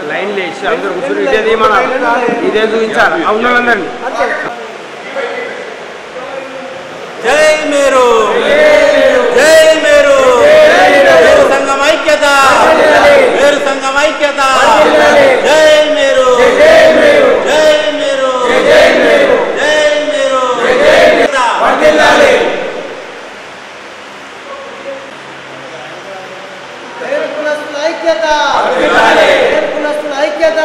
line లేచి అందరు కూర్చొని ఇదే తీయమన్నారు ఇదే చూపించాలి అవును అందరినీ జై మీరు జై మీరు వేరు సంఘం ఐక్యత వేరు సంఘం ఐక్యత జై మీరు జై మీరు జై మీరు కులస్తుల ఐక్యత కులస్తుల ఐక్యత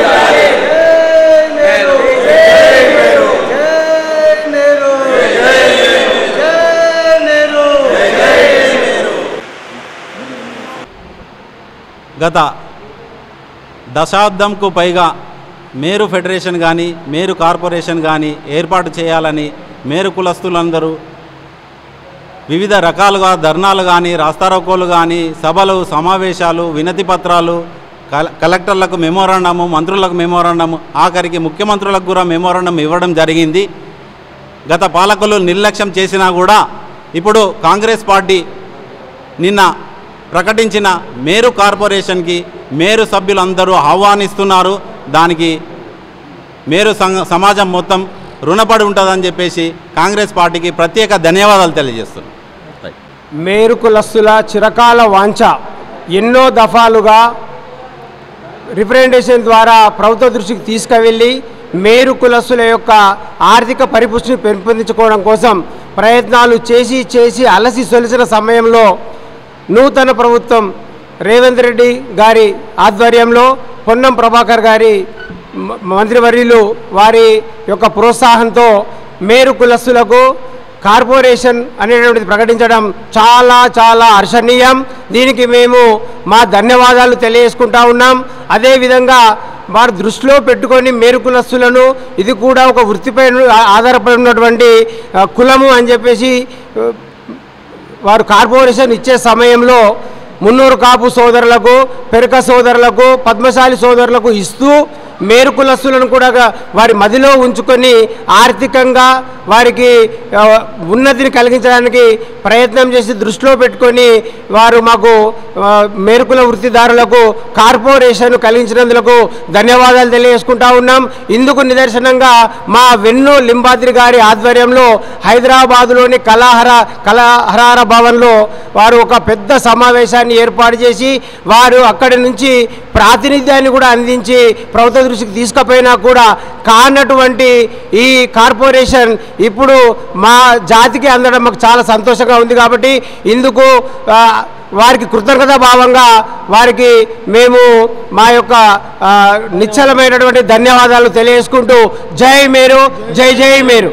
గత దశాబ్దంకు పైగా మేరు ఫెడరేషన్ కానీ మేరు కార్పొరేషన్ కానీ ఏర్పాటు చేయాలని మేరు కులస్తులందరూ వివిధ రకాలుగా ధర్నాలు కానీ రాస్తారోకోలు కానీ సభలు సమావేశాలు వినతి పత్రాలు కల కలెక్టర్లకు మెమోరాండము మంత్రులకు మెమోరాండము ఆఖరికి ముఖ్యమంత్రులకు కూడా మెమోరాండం ఇవ్వడం జరిగింది గత పాలకులు నిర్లక్ష్యం చేసినా కూడా ఇప్పుడు కాంగ్రెస్ పార్టీ నిన్న ప్రకటించిన మేరు కార్పొరేషన్కి మేరు సభ్యులందరూ ఆహ్వానిస్తున్నారు దానికి మేరు సంఘ సమాజం మొత్తం రుణపడి ఉంటుందని చెప్పేసి కాంగ్రెస్ పార్టీకి ప్రత్యేక ధన్యవాదాలు తెలియజేస్తున్నాం మేరు కులస్తుల చిరకాల వాంఛ ఎన్నో దఫాలుగా రిప్రజెంటేషన్ ద్వారా ప్రభుత్వ దృష్టికి తీసుకువెళ్ళి మేరు కులస్తుల యొక్క ఆర్థిక పరిపుష్టిని పెంపొందించుకోవడం కోసం ప్రయత్నాలు చేసి చేసి అలసి సొలిసిన సమయంలో నూతన ప్రభుత్వం రేవంత్ రెడ్డి గారి ఆధ్వర్యంలో పొన్నం ప్రభాకర్ గారి మ- మంత్రివర్యులు వారి యొక్క ప్రోత్సాహంతో మేరు కులస్తులకు కార్పొరేషన్ అనేటువంటిది ప్రకటించడం చాలా చాలా హర్షణీయం దీనికి మేము మా ధన్యవాదాలు తెలియజేసుకుంటా ఉన్నాం అదేవిధంగా వారు దృష్టిలో పెట్టుకొని మేరు కులస్తులను ఇది కూడా ఒక వృత్తిపై ఆ- ఆధారపడి ఉన్నటువంటి ఆ, కులము అని చెప్పేసి ఆ, వారు కార్పొరేషన్ ఇచ్చే సమయంలో మున్నూరు కాపు సోదరులకు పెరక సోదరులకు పద్మశాలి సోదరులకు ఇస్తూ మేరు కులస్తులను కూడా వారి మదిలో ఉంచుకొని ఆర్థికంగా వారికి ఆ, ఉన్నతిని కలిగించడానికి ప్రయత్నం చేసి దృష్టిలో పెట్టుకొని వారు మాకు ఆ, మేరుకుల వృత్తిదారులకు కార్పొరేషన్ కలిగించినందుకు ధన్యవాదాలు తెలియజేసుకుంటా ఉన్నాం ఇందుకు నిదర్శనంగా మా వెన్ను లింబాద్రి గారి ఆధ్వర్యంలో హైదరాబాదులోని కళాహర కళాహరార భవన్లో వారు ఒక పెద్ద సమావేశాన్ని ఏర్పాటు చేసి వారు అక్కడి నుంచి ప్రాతినిధ్యాన్ని కూడా అందించి ప్రభుత్వ దృష్టికి తీసుకుపోయినా కూడా కానటువంటి ఈ కార్పొరేషన్ ఇప్పుడు మా జాతికి అందడం మాకు చాలా సంతోషంగా ఉంది కాబట్టి ఇందుకు ఆ, వారికి కృతజ్ఞత భావంగా వారికి మేము మా యొక్క ఆ, నిశ్చలమైనటువంటి ధన్యవాదాలు తెలియజేసుకుంటూ జై మేరు జై జై మేరు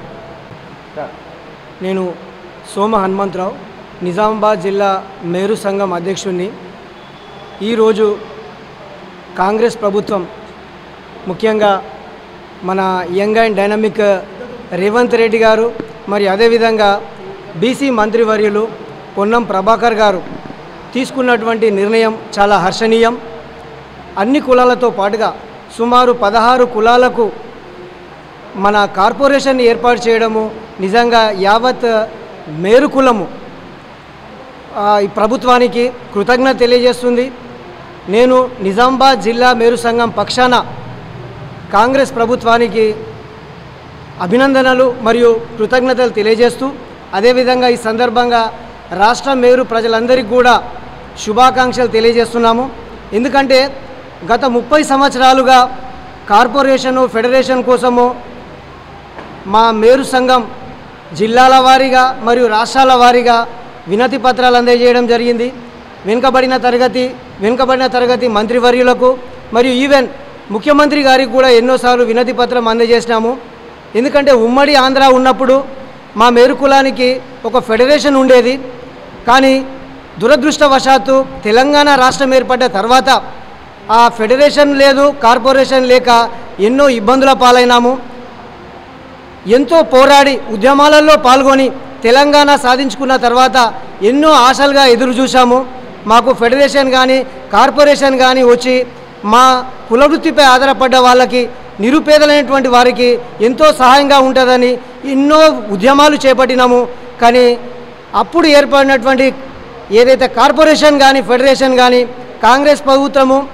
నేను సోమ హనుమంతరావు నిజామాబాద్ జిల్లా మేరు సంఘం అధ్యక్షుడిని ఈరోజు కాంగ్రెస్ ప్రభుత్వం ముఖ్యంగా మన young and dynamic Revanth Reddy garu మరి అదేవిధంగా బీసీ మంత్రివర్యులు పొన్నం ప్రభాకర్ గారు తీసుకున్నటువంటి నిర్ణయం చాలా హర్షణీయం అన్ని కులాలతో పాటుగా సుమారు పదహారు కులాలకు మన కార్పొరేషన్ ఏర్పాటు చేయడము నిజంగా యావత్ మేరు కులము ఆ, ఈ ప్రభుత్వానికి కృతజ్ఞత తెలియజేస్తుంది నేను నిజామాబాద్ జిల్లా మేరు సంఘం పక్షాన కాంగ్రెస్ ప్రభుత్వానికి అభినందనలు మరియు కృతజ్ఞతలు తెలియజేస్తూ అదేవిధంగా ఈ సందర్భంగా రాష్ట్ర మేరు ప్రజలందరికీ కూడా శుభాకాంక్షలు తెలియజేస్తున్నాము ఎందుకంటే గత ముప్పై సంవత్సరాలుగా కార్పొరేషను ఫెడరేషన్ కోసము మా మేరు సంఘం జిల్లాల వారీగా మరియు రాష్ట్రాల వారీగా వినతి పత్రాలు అందజేయడం జరిగింది వెనుకబడిన తరగతి వెనుకబడిన తరగతి మంత్రివర్యులకు మరియు ఈవెన్ ముఖ్యమంత్రి గారికి కూడా ఎన్నోసార్లు వినతి పత్రం అందజేసినాము ఎందుకంటే ఉమ్మడి ఆంధ్ర ఉన్నప్పుడు మా మేరు కులానికి ఒక ఫెడరేషన్ ఉండేది కానీ దురదృష్టవశాత్తు తెలంగాణ రాష్ట్రం ఏర్పడ్డ తర్వాత ఆ ఫెడరేషన్ లేదు కార్పొరేషన్ లేక ఎన్నో ఇబ్బందుల పాలైనాము ఎంతో పోరాడి ఉద్యమాలలో పాల్గొని తెలంగాణ సాధించుకున్న తర్వాత ఎన్నో ఆశలుగా ఎదురు చూశాము మాకు ఫెడరేషన్ కానీ కార్పొరేషన్ కానీ వచ్చి మా కులవృత్తిపై ఆధారపడ్డ వాళ్ళకి నిరుపేదలైనటువంటి వారికి ఎంతో సహాయంగా ఉంటుందని ఎన్నో ఉద్యమాలు చేపట్టినాము కానీ అప్పుడు ఏర్పడినటువంటి ఏదైతే కార్పొరేషన్ కానీ ఫెడరేషన్ కానీ కాంగ్రెస్ ప్రభుత్వము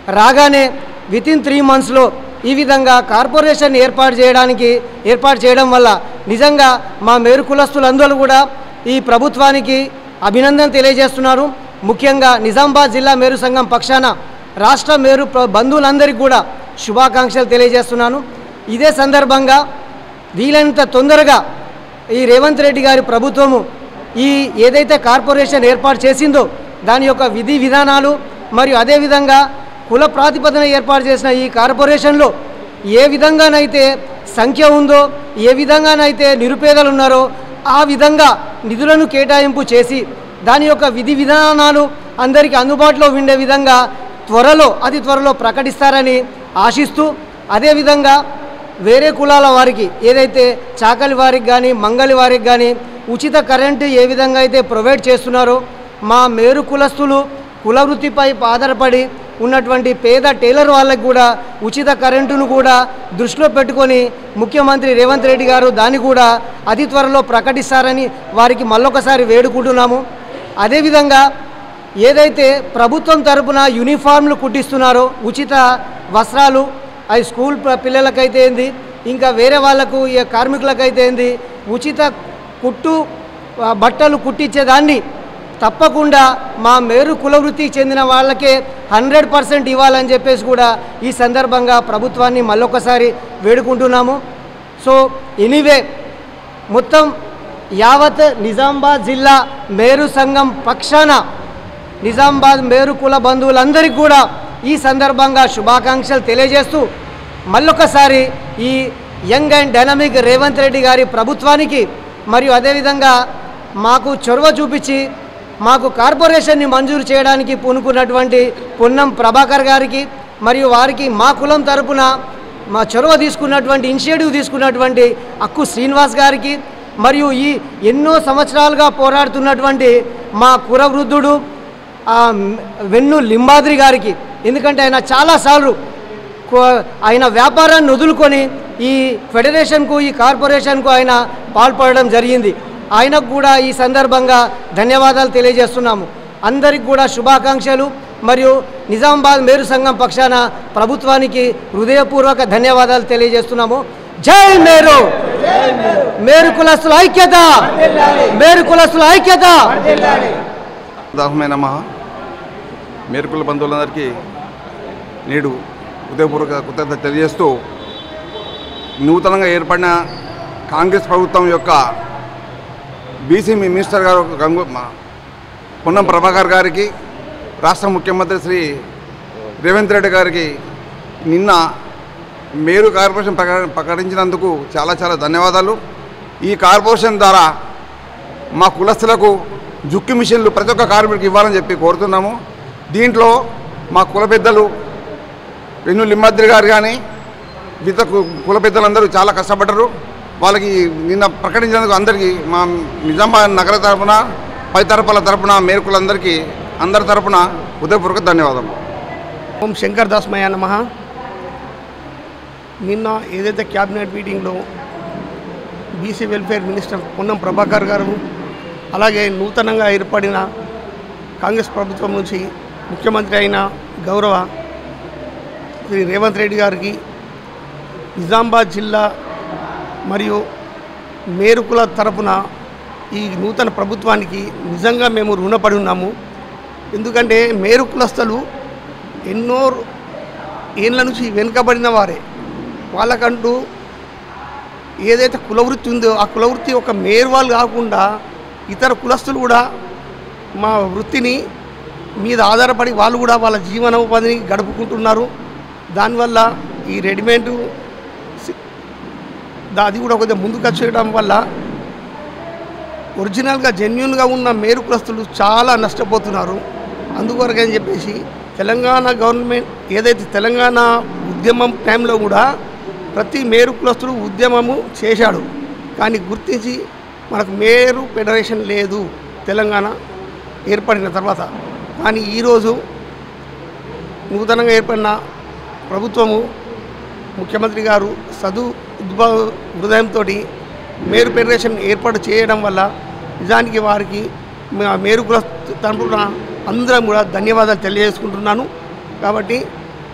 రాగానే విత్ ఇన్ త్రీ మంత్స్లో ఈ విధంగా కార్పొరేషన్ ఏర్పాటు చేయడానికి ఏర్పాటు చేయడం వల్ల నిజంగా మా మేరు కులస్తులందరూ కూడా ఈ ప్రభుత్వానికి అభినందన తెలియజేస్తున్నారు ముఖ్యంగా నిజామాబాద్ జిల్లా మేరు సంఘం పక్షాన రాష్ట్ర మేరు ప్ర- బంధువులందరికీ కూడా శుభాకాంక్షలు తెలియజేస్తున్నాను ఇదే సందర్భంగా వీలైనంత తొందరగా ఈ రేవంత్ రెడ్డి గారి ప్రభుత్వము ఈ ఏదైతే కార్పొరేషన్ ఏర్పాటు చేసిందో దాని యొక్క విధి విధానాలు మరియు అదేవిధంగా కుల ప్రాతిపదన ఏర్పాటు చేసిన ఈ కార్పొరేషన్లో ఏ విధంగానైతే సంఖ్య ఉందో ఏ విధంగానైతే నిరుపేదలు ఉన్నారో ఆ విధంగా నిధులను కేటాయింపు చేసి దాని యొక్క విధి విధానాలు అందరికీ అందుబాటులో ఉండే విధంగా త్వరలో అతి త్వరలో ప్రకటిస్తారని ఆశిస్తూ అదేవిధంగా వేరే కులాల వారికి ఏదైతే చాకలి వారికి కానీ మంగలి వారికి కానీ ఉచిత కరెంటు ఏ విధంగా అయితే ప్రొవైడ్ చేస్తున్నారో మా మేరు కులస్తులు కుల వృత్తిపై ఆధారపడి ఉన్నటువంటి పేద టైలర్ వాళ్ళకి కూడా ఉచిత కరెంటును కూడా దృష్టిలో పెట్టుకొని ముఖ్యమంత్రి రేవంత్ రెడ్డి గారు దాన్ని కూడా అతి త్వరలో ప్రకటిస్తారని వారికి మళ్ళొకసారి వేడుకుంటున్నాము అదేవిధంగా ఏదైతే ప్రభుత్వం తరపున యూనిఫామ్లు కుట్టిస్తున్నారో ఉచిత వస్త్రాలు అవి స్కూల్ ప- పిల్లలకైతే ఏంది ఇంకా వేరే వాళ్ళకు ఈ కార్మికులకైతే ఏంది ఉచిత కుట్టు ఆ, బట్టలు కుట్టించేదాన్ని తప్పకుండా మా మేరు కుల వృత్తికి చెందిన వాళ్ళకే హండ్రెడ్ పర్సెంట్ ఇవ్వాలని చెప్పేసి కూడా ఈ సందర్భంగా ప్రభుత్వాన్ని మళ్ళొకసారి వేడుకుంటున్నాము సో ఎనీవే మొత్తం యావత్ నిజామాబాద్ జిల్లా మేరు సంఘం పక్షాన నిజామాబాద్ మేరు కుల బంధువులందరికీ కూడా ఈ సందర్భంగా శుభాకాంక్షలు తెలియజేస్తూ మళ్ళొకసారి ఈ young and dynamic Revanth Reddy గారి ప్రభుత్వానికి మరియు అదేవిధంగా మాకు చొరవ చూపించి మాకు కార్పొరేషన్ని మంజూరు చేయడానికి పూనుకున్నటువంటి పొన్నం ప్రభాకర్ గారికి మరియు వారికి మా కులం తరపున మా చొరవ తీసుకున్నటువంటి ఇనిషియేటివ్ తీసుకున్నటువంటి అక్కు శ్రీనివాస్ గారికి మరియు ఈ ఎన్నో సంవత్సరాలుగా పోరాడుతున్నటువంటి మా కుర వృద్ధుడు ఆ వెన్ను లింబాద్రి గారికి ఎందుకంటే ఆయన చాలాసార్లు కో- ఆయన వ్యాపారాన్ని వదులుకొని ఈ ఫెడరేషన్కు ఈ కార్పొరేషన్కు ఆయన పాల్పడడం జరిగింది ఆయనకు కూడా ఈ సందర్భంగా ధన్యవాదాలు తెలియజేస్తున్నాము అందరికి కూడా శుభాకాంక్షలు మరియు నిజామాబాద్ మేరు సంఘం పక్షాన ప్రభుత్వానికి హృదయపూర్వక ధన్యవాదాలు తెలియజేస్తున్నాము జై మేరు మేరు కులస్తుల ఐక్యత మేరు కులస్తుల ఐక్యత దాహమైన మహా మేరుకుల బంధువులందరికీ నేడు హృదయపూర్వక కృతజ్ఞత తెలియజేస్తూ నూతనంగా ఏర్పడిన కాంగ్రెస్ ప్రభుత్వం యొక్క బీసీ మినిస్టర్ గారు గంగు మా- పొన్నం ప్రభాకర్ గారికి రాష్ట్ర ముఖ్యమంత్రి శ్రీ రేవంత్ రెడ్డి గారికి నిన్న మేరు కార్పొరేషన్ ప్రక ప్రకటించినందుకు చాలా చాలా ధన్యవాదాలు ఈ కార్పొరేషన్ ద్వారా మా కులస్తులకు జుక్కి మిషన్లు ప్రతి ఒక్క కార్మికుడికి ఇవ్వాలని చెప్పి కోరుతున్నాము దీంట్లో మా కుల పెద్దలు వెన్ను లిమ్మద్రి గారు కానీ మిగతా కు- కుల పెద్దలందరూ చాలా కష్టపడ్డారు వాళ్ళకి నిన్న ప్రకటించినందుకు అందరికీ మా నిజామాబాద్ నగర తరపున పై తరపుల తరపున మేరకులందరికీ అందరి తరపున హృదయపూర్వక ధన్యవాదాలు ఓం శంకర్ దాస్ మయా నమ నిన్న ఏదైతే క్యాబినెట్ మీటింగ్లో BC welfare minister Ponnam Prabhakar garu అలాగే నూతనంగా ఏర్పడిన కాంగ్రెస్ ప్రభుత్వం నుంచి ముఖ్యమంత్రి అయిన గౌరవ శ్రీ రేవంత్ రెడ్డి గారికి నిజామాబాద్ జిల్లా మరియు మేరుకుల తరపున ఈ నూతన ప్రభుత్వానికి నిజంగా మేము రుణపడి ఉన్నాము ఎందుకంటే మేరు కులస్తులు ఎన్నో ఏళ్ళ నుంచి వెనుకబడిన వారే వాళ్ళకంటూ ఏదైతే కులవృత్తి ఉందో ఆ కులవృత్తి ఒక మేర్వాళ్ళు కాకుండా ఇతర కులస్తులు కూడా మా వృత్తిని మీద ఆధారపడి వాళ్ళు కూడా వాళ్ళ జీవనోపాధిని గడుపుకుంటున్నారు దానివల్ల ఈ రెడీమేడ్ సి- దా- అది కూడా కొద్దిగా ముందుకు వచ్చేయడం వల్ల ఒరిజినల్గా జెన్యున్గా ఉన్న మేరు కులస్తులు చాలా నష్టపోతున్నారు అందుకొరకు అని చెప్పేసి తెలంగాణ గవర్నమెంట్ ఏదైతే తెలంగాణ ఉద్యమం టైంలో కూడా ప్రతి మేరు కులస్తుడు ఉద్యమము చేశాడు కానీ గుర్తించి మనకు మేరు ఫెడరేషన్ లేదు తెలంగాణ ఏర్పడిన తర్వాత కానీ ఈరోజు నూతనంగా ఏర్పడిన ప్రభుత్వము ముఖ్యమంత్రి గారు సదు ఉద్భవ హృదయంతో మేరు ఫెడరేషన్ ఏర్పాటు చేయడం వల్ల నిజానికి వారికి మా మేరు కుల తరపున అందరం కూడా ధన్యవాదాలు తెలియజేసుకుంటున్నాను కాబట్టి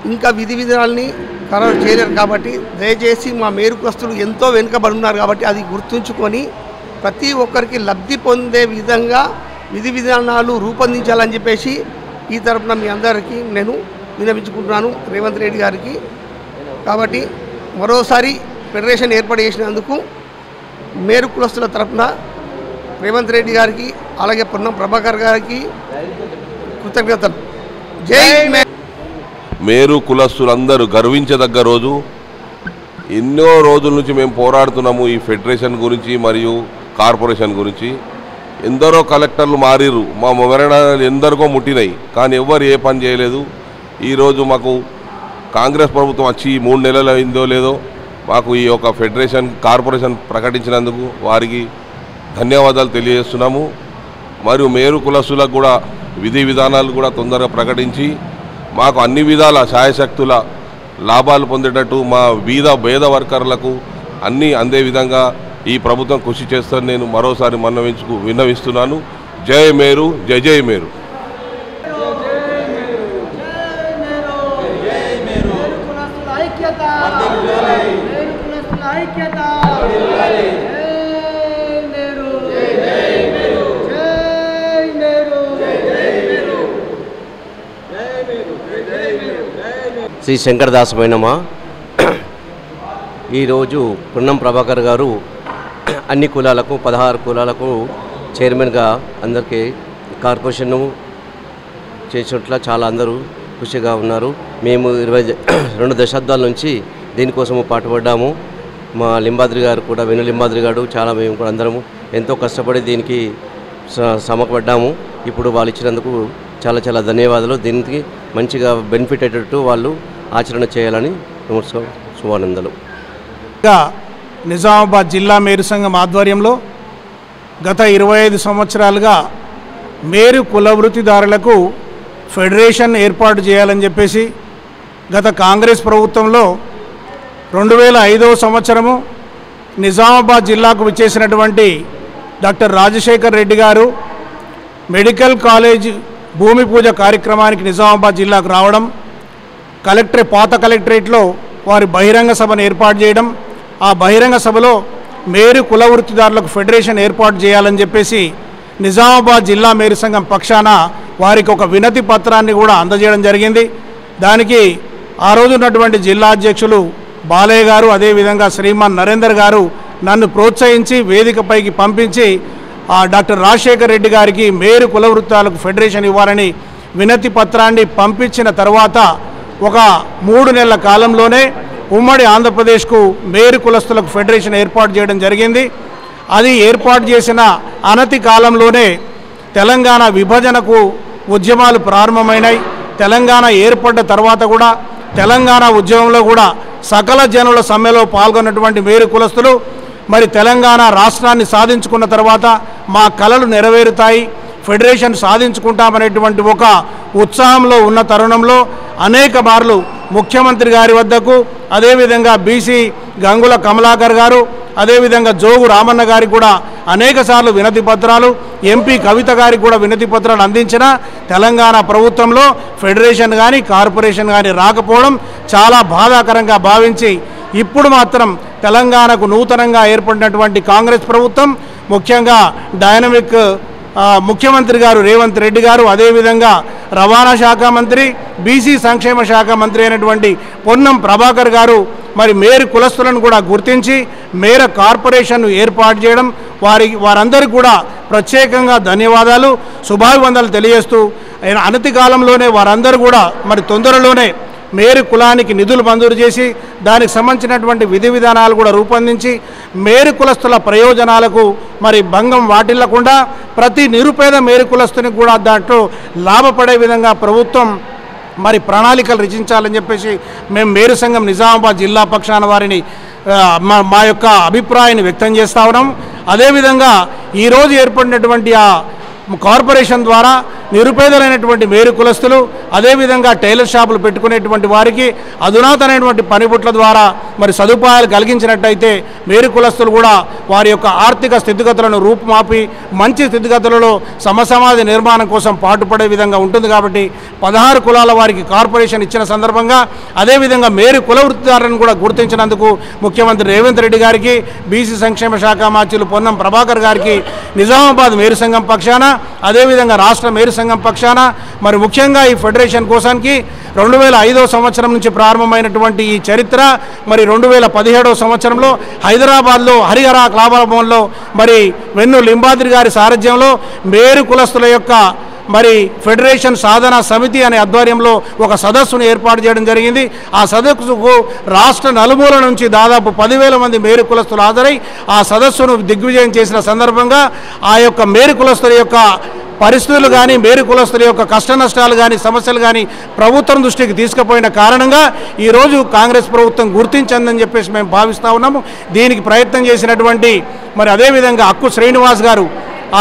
ఇంకా విధి విధానాల్ని ఖరారు చేయలేరు కాబట్టి దయచేసి మా మేరుకుస్తులు ఎంతో వెనుకబడి ఉన్నారు కాబట్టి అది గుర్తుంచుకొని ప్రతి ఒక్కరికి లబ్ధి పొందే విధంగా విధి విధానాలు రూపొందించాలని చెప్పేసి ఈ తరపున మీ అందరికీ నేను వినవించుకుంటున్నాను రేవంత్ రెడ్డి గారికి కాబట్టి మరోసారి ఫెడరేషన్ ఏర్పాటు చేసినందుకు మేరు కులస్తుల తరపున రేవంత్ రెడ్డి గారికి అలాగే పొన్నం ప్రభాకర్ గారికి కృతజ్ఞతలు జై మే మేరు కులస్తులందరూ గర్వించదగ్గ రోజు ఎన్నో రోజుల నుంచి మేము పోరాడుతున్నాము ఈ ఫెడరేషన్ గురించి మరియు కార్పొరేషన్ గురించి ఎందరో కలెక్టర్లు మారిరు మా మొబైల్ ఎందరికో ముట్టినాయి కానీ ఎవ్వరు ఏ పని చేయలేదు ఈరోజు మాకు కాంగ్రెస్ ప్రభుత్వం వచ్చి ఈ మూడు నెలలు అయిందో లేదో మాకు ఈ యొక్క ఫెడరేషన్ కార్పొరేషన్ ప్రకటించినందుకు వారికి ధన్యవాదాలు తెలియజేస్తున్నాము మరియు మేరు కులస్తులకు కూడా విధి విధానాలు కూడా తొందరగా ప్రకటించి మాకు అన్ని విధాల శాయశక్తుల లాభాలు పొందేటట్టు మా బీద భేద వర్కర్లకు అన్నీ అందే విధంగా ఈ ప్రభుత్వం కృషి చేస్తారని నేను మరోసారి మన్నవించుకు విన్నవిస్తున్నాను జై మేరు జై జై మేరు శ్రీ శంకరదాసమైనమా ఈరోజు పున్నం ప్రభాకర్ గారు అన్ని కులాలకు పదహారు కులాలకు చైర్మన్గా అందరికీ కార్పొరేషన్ చేసినట్ల చాలా అందరూ ఖుషిగా ఉన్నారు మేము ఇరవై ద- రెండు దశాబ్దాల నుంచి దీనికోసము పాటుపడ్డాము మా లింబాద్రి గారు కూడా వెను లింబాద్రి గారు చాలా మేము కూడా అందరము ఎంతో కష్టపడి దీనికి స- సమపడ్డాము ఇప్పుడు వాళ్ళు ఇచ్చినందుకు చాలా చాలా ధన్యవాదాలు దీనికి మంచిగా బెనిఫిట్ అయ్యేటట్టు వాళ్ళు ఆచరణ చేయాలని నమస్కారం శుభానందలు గా నిజామాబాద్ జిల్లా మేరు సంఘం ఆధ్వర్యంలో గత ఇరవై ఐదు సంవత్సరాలుగా మేరు కుల వృత్తిదారులకు ఫెడరేషన్ ఏర్పాటు చేయాలని చెప్పేసి గత కాంగ్రెస్ ప్రభుత్వంలో రెండు వేల ఐదవ సంవత్సరము నిజామాబాద్ జిల్లాకు విచ్చేసినటువంటి డాక్టర్ రాజశేఖర్ రెడ్డి గారు మెడికల్ కాలేజ్ భూమి పూజ కార్యక్రమానికి నిజామాబాద్ జిల్లాకు రావడం కలెక్టర్ పాత కలెక్టరేట్లో వారి బహిరంగ సభను ఏర్పాటు చేయడం ఆ బహిరంగ సభలో మేరు కుల వృత్తిదారులకు ఫెడరేషన్ ఏర్పాటు చేయాలని చెప్పేసి నిజామాబాద్ జిల్లా మేరు సంఘం పక్షాన వారికి ఒక వినతి పత్రాన్ని కూడా అందజేయడం జరిగింది దానికి ఆ రోజు ఉన్నటువంటి జిల్లా అధ్యక్షులు బాలయ్య గారు అదేవిధంగా శ్రీమాన్ నరేందర్ గారు నన్ను ప్రోత్సహించి వేదికపైకి పంపించి ఆ డాక్టర్ రాజశేఖర్ రెడ్డి గారికి మేరు కుల వృత్తాలకు ఫెడరేషన్ ఇవ్వాలని వినతి పత్రాన్ని పంపించిన తర్వాత ఒక మూడు నెలల కాలంలోనే ఉమ్మడి ఆంధ్రప్రదేశ్కు మేరు కులస్తులకు ఫెడరేషన్ ఏర్పాటు చేయడం జరిగింది అది ఏర్పాటు చేసిన అనతి కాలంలోనే తెలంగాణ విభజనకు ఉద్యమాలు ప్రారంభమైనాయి తెలంగాణ ఏర్పడ్డ తర్వాత కూడా తెలంగాణ ఉద్యమంలో కూడా సకల జనుల సమ్మెలో పాల్గొన్నటువంటి మేరు కులస్తులు మరి తెలంగాణ రాష్ట్రాన్ని సాధించుకున్న తర్వాత మా కలలు నెరవేరుతాయి ఫెడరేషన్ సాధించుకుంటామనేటువంటి ఒక ఉత్సాహంలో ఉన్న తరుణంలో అనేక మార్లు ముఖ్యమంత్రి గారి వద్దకు అదేవిధంగా బీసీ గంగుల కమలాకర్ గారు అదేవిధంగా జోగు రామన్న గారికి కూడా అనేక సార్లు వినతి పత్రాలు ఎంపీ కవిత గారికి కూడా వినతి పత్రాలు అందించిన తెలంగాణ ప్రభుత్వంలో ఫెడరేషన్ కానీ కార్పొరేషన్ కానీ రాకపోవడం చాలా బాధాకరంగా భావించి ఇప్పుడు మాత్రం తెలంగాణకు నూతనంగా ఏర్పడినటువంటి కాంగ్రెస్ ప్రభుత్వం ముఖ్యంగా డైనమిక్ ఆ, ముఖ్యమంత్రి గారు రేవంత్ రెడ్డి గారు అదేవిధంగా రవాణా శాఖ మంత్రి బీసీ సంక్షేమ శాఖ మంత్రి అయినటువంటి పొన్నం ప్రభాకర్ గారు మరి మేరు కులస్తులను కూడా గుర్తించి మేర కార్పొరేషన్ ఏర్పాటు చేయడం వారి వారందరికీ కూడా ప్రత్యేకంగా ధన్యవాదాలు శుభాభివందనలు తెలియజేస్తూ ఆయన అనతి కాలంలోనే వారందరూ కూడా మరి తొందరలోనే మేరు కులానికి నిధులు మంజూరు చేసి దానికి సంబంధించినటువంటి విధి విధానాలు కూడా రూపొందించి మేరు కులస్తుల ప్రయోజనాలకు మరి భంగం వాటిల్లకుండా ప్రతి నిరుపేద మేరు కులస్తునికి కూడా దాంట్లో లాభపడే విధంగా ప్రభుత్వం మరి ప్రణాళికలు రచించాలని చెప్పేసి మేము మేరు సంఘం నిజామాబాద్ జిల్లా పక్షాన వారిని ఆ, మా మా యొక్క అభిప్రాయాన్ని వ్యక్తం చేస్తా ఉన్నాం అదేవిధంగా ఈరోజు ఏర్పడినటువంటి ఆ కార్పొరేషన్ ద్వారా నిరుపేదలైనటువంటి మేరు కులస్తులు అదేవిధంగా టైలర్ షాపులు పెట్టుకునేటువంటి వారికి అధునాతనమైనటువంటి పనిముట్ల ద్వారా మరి సదుపాయాలు కలిగించినట్టయితే మేరు కులస్తులు కూడా వారి యొక్క ఆర్థిక స్థితిగతులను రూపుమాపి మంచి స్థితిగతులలో సమసమాజ నిర్మాణం కోసం పాటుపడే విధంగా ఉంటుంది కాబట్టి పదహారు కులాల వారికి కార్పొరేషన్ ఇచ్చిన సందర్భంగా అదేవిధంగా మేరు కుల వృత్తిదారులను కూడా గుర్తించినందుకు ముఖ్యమంత్రి రేవంత్ రెడ్డి గారికి బీసీ సంక్షేమ శాఖ మార్చులు పొన్నం ప్రభాకర్ గారికి నిజామాబాద్ మేరు సంఘం పక్షాన అదేవిధంగా రాష్ట్ర మేరు సంఘం పక్షాన మరి ముఖ్యంగా ఈ ఫెడరేషన్ కోసానికి రెండు వేల ఐదో సంవత్సరం నుంచి ప్రారంభమైనటువంటి ఈ చరిత్ర మరి రెండు వేల పదిహేడవ సంవత్సరంలో హైదరాబాద్లో హరిహర క్లాభవనంలో మరి వెన్ను లింబాద్రి గారి సారథ్యంలో మేరు కులస్తుల యొక్క మరి ఫెడరేషన్ సాధన సమితి అనే ఆధ్వర్యంలో ఒక సదస్సును ఏర్పాటు చేయడం జరిగింది ఆ సదస్సుకు రాష్ట్ర నలుమూల నుంచి దాదాపు పదివేల మంది మేరు కులస్తులు హాజరై ఆ సదస్సును దిగ్విజయం చేసిన సందర్భంగా ఆ యొక్క మేరు కులస్తుల యొక్క పరిస్థితులు కానీ మేరు కులస్తుల యొక్క కష్ట నష్టాలు కానీ సమస్యలు కానీ ప్రభుత్వం దృష్టికి తీసుకుపోయిన కారణంగా ఈరోజు కాంగ్రెస్ ప్రభుత్వం గుర్తించిందని చెప్పేసి మేము భావిస్తూ ఉన్నాము దీనికి ప్రయత్నం చేసినటువంటి మరి అదేవిధంగా అక్కు శ్రీనివాస్ గారు ఆ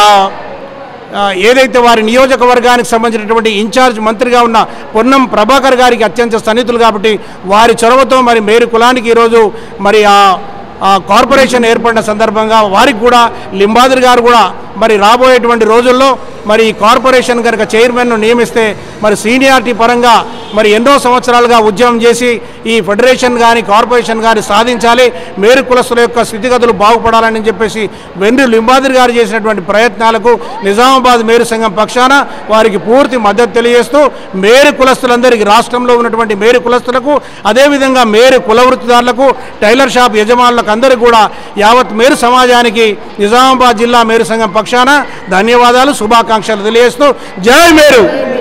ఆ, ఏదైతే వారి నియోజకవర్గానికి సంబంధించినటువంటి ఇన్ఛార్జ్ మంత్రిగా ఉన్న పొన్నం ప్రభాకర్ గారికి అత్యంత సన్నిహితులు కాబట్టి వారి చొరవతో మరి మేరు కులానికి ఈరోజు మరి ఆ ఆ కార్పొరేషన్ ఏర్పడిన సందర్భంగా వారికి కూడా లింబాద్రి గారు కూడా మరి రాబోయేటువంటి రోజుల్లో మరి ఈ కార్పొరేషన్ కనుక చైర్మన్ను నియమిస్తే మరి సీనియారిటీ పరంగా మరి ఎన్నో సంవత్సరాలుగా ఉద్యమం చేసి ఈ ఫెడరేషన్ కానీ కార్పొరేషన్ కానీ సాధించాలి మేరు కులస్తుల యొక్క స్థితిగతులు బాగుపడాలని చెప్పేసి వెన్ను లింబాద్రి గారు చేసినటువంటి ప్రయత్నాలకు నిజామాబాద్ మేరు సంఘం పక్షాన వారికి పూర్తి మద్దతు తెలియజేస్తూ మేరు కులస్తులందరికీ రాష్ట్రంలో ఉన్నటువంటి మేరు కులస్తులకు అదేవిధంగా మేరు కుల వృత్తిదారులకు టైలర్ షాప్ యజమానులకు అందరికీ కూడా యావత్ మేరు సమాజానికి నిజామాబాద్ జిల్లా మేరు సంఘం పక్షాన ధన్యవాదాలు శుభాకాంక్షలు తెలియజేస్తూ జై మేరు